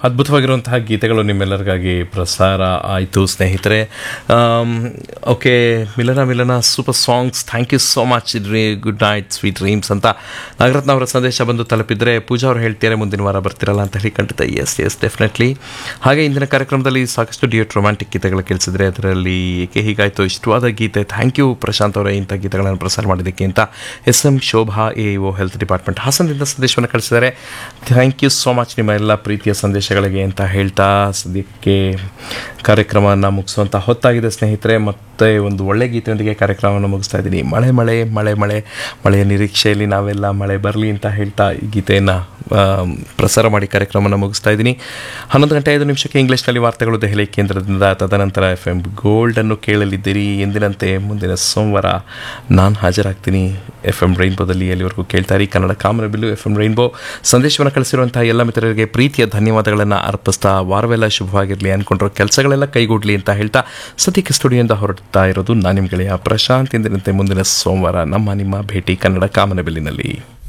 ಅದ್ಭುತವಾಗಿರುವಂತಹ ಗೀತೆಗಳು ನಿಮ್ಮೆಲ್ಲರಿಗಾಗಿ ಪ್ರಸಾರ ಆಯಿತು ಸ್ನೇಹಿತರೆ okay Milana Milana super songs thank you so much ರೀ ಗುಡ್ ನೈಟ್ ಸ್ವೀಟ್ ಡ್ರೀಮ್ಸ್ ಅಂತ ನಾಗರತ್ನ ಅವರ ಸಂದೇಶ ಬಂದು ತಲುಪಿದರೆ ಪೂಜಾ ಅವರು ಹೇಳ್ತಾರೆ ಮುಂದಿನ ವಾರ ಬರ್ತಿರಲ್ಲ ಅಂತ ಹೇಳಿ ಖಂಡಿತ ಎಸ್ ಎಸ್ ಡೆಫಿನೆಟ್ಲಿ ಹಾಗೆ ಇಂದಿನ ಕಾರ್ಯಕ್ರಮದಲ್ಲಿ ಸಾಕಷ್ಟು ಡಿಯೇಟ್ ರೊಮ್ಯಾಂಟಿಕ್ ಗೀತೆಗಳು ಕೇಳಿಸಿದ್ರೆ ಅದರಲ್ಲಿ ಏಕೆ ಹೀಗಾಯಿತು ಇಷ್ಟವಾದ ಗೀತೆ ಥ್ಯಾಂಕ್ ಯು ಪ್ರಶಾಂತ್ ಅವರೇ ಇಂಥ ಗೀತೆಗಳನ್ನು ಪ್ರಸಾರ ಮಾಡಿದ್ದಕ್ಕೆ ಅಂತ S M Shobha A O health department ಹಾಸನದಿಂದ ಸಂದೇಶವನ್ನು ಕಳಿಸಿದ್ದಾರೆ ಥ್ಯಾಂಕ್ ಯು ಸೋ ಮಚ್ ನಿಮ್ಮ ಎಲ್ಲ ಪ್ರೀತಿಯ ಸಂದೇಶಗಳಿಗೆ ಅಂತ ಹೇಳ್ತಾ ಸದ್ಯಕ್ಕೆ ಕಾರ್ಯಕ್ರಮವನ್ನು ಮುಗಿಸುವಂಥ ಹೊತ್ತಾಗಿದೆ ಸ್ನೇಹಿತರೆ ಮತ್ತೆ ಒಂದು ಒಳ್ಳೆ ಗೀತೆಯೊಂದಿಗೆ ಕಾರ್ಯಕ್ರಮವನ್ನು ಮುಗಿಸ್ತಾ ಇದ್ದೀನಿ ಮಳೆ ಮಳೆ ಮಳೆ ಮಳೆ ಮಳೆಯ ನಿರೀಕ್ಷೆಯಲ್ಲಿ ನಾವೆಲ್ಲ ಮಳೆ ಬರಲಿ ಅಂತ ಹೇಳ್ತಾ ಈ ಗೀತೆಯನ್ನು ಪ್ರಸಾರ ಮಾಡಿ ಕಾರ್ಯಕ್ರಮವನ್ನು ಮುಗಿಸ್ತಾ ಇದ್ದೀನಿ ಹನ್ನೊಂದು ಗಂಟೆ ಐದು ನಿಮಿಷಕ್ಕೆ ಇಂಗ್ಲೀಷ್ನಲ್ಲಿ ವಾರ್ತೆಗಳು ದೆಹಲಿ ಕೇಂದ್ರದಿಂದ ತದನಂತರ ಎಫ್ ಎಂ ಗೋಲ್ಡನ್ನು ಕೇಳಲಿದ್ದೀರಿ ಎಂದಿನಂತೆ ಮುಂದಿನ ಸೋಮವಾರ ನಾನು ಹಾಜರಾಗ್ತೀನಿ ಎಫ್ ಎಂ ರೈನ್ಬೋದಲ್ಲಿ ಎಲ್ಲಿವರೆಗೂ ಕೇಳ್ತಾರೆ ಕನ್ನಡ ಕಾಮನಬಿಲ್ಲು ಎಫ್ ಎಂ ರೈನ್ಬೋ ಸಂದೇಶವನ್ನು ಕಳಿಸಿರುವಂತಹ ಎಲ್ಲ ಮಿತ್ರರಿಗೆ ಪ್ರೀತಿಯ ಧನ್ಯವಾದಗಳನ್ನು ಅರ್ಪಿಸ್ತಾ ವಾರವೆಲ್ಲ ಶುಭವಾಗಿರಲಿ ಅಂದ್ಕೊಂಡಿರೋ ಕೆಲಸಗಳೆಲ್ಲ ಕೈಗೂಡಲಿ ಅಂತ ಹೇಳ್ತಾ ಸದ್ಯಕ್ಕೆ ಸ್ಟುಡಿಯೋಯಿಂದ ಹೊರಡ್ತಾ ಇರೋದು ನಾನು ನಿಮ್ಮ ಗೆಳೆಯ ಪ್ರಶಾಂತ್ ಎಂದಿನಂತೆ ಮುಂದಿನ ಸೋಮವಾರ ನಮ್ಮ ನಿಮ್ಮ ಭೇಟಿ ಕನ್ನಡ ಕಾಮನಬಿಲ್ಲಿನಲ್ಲಿ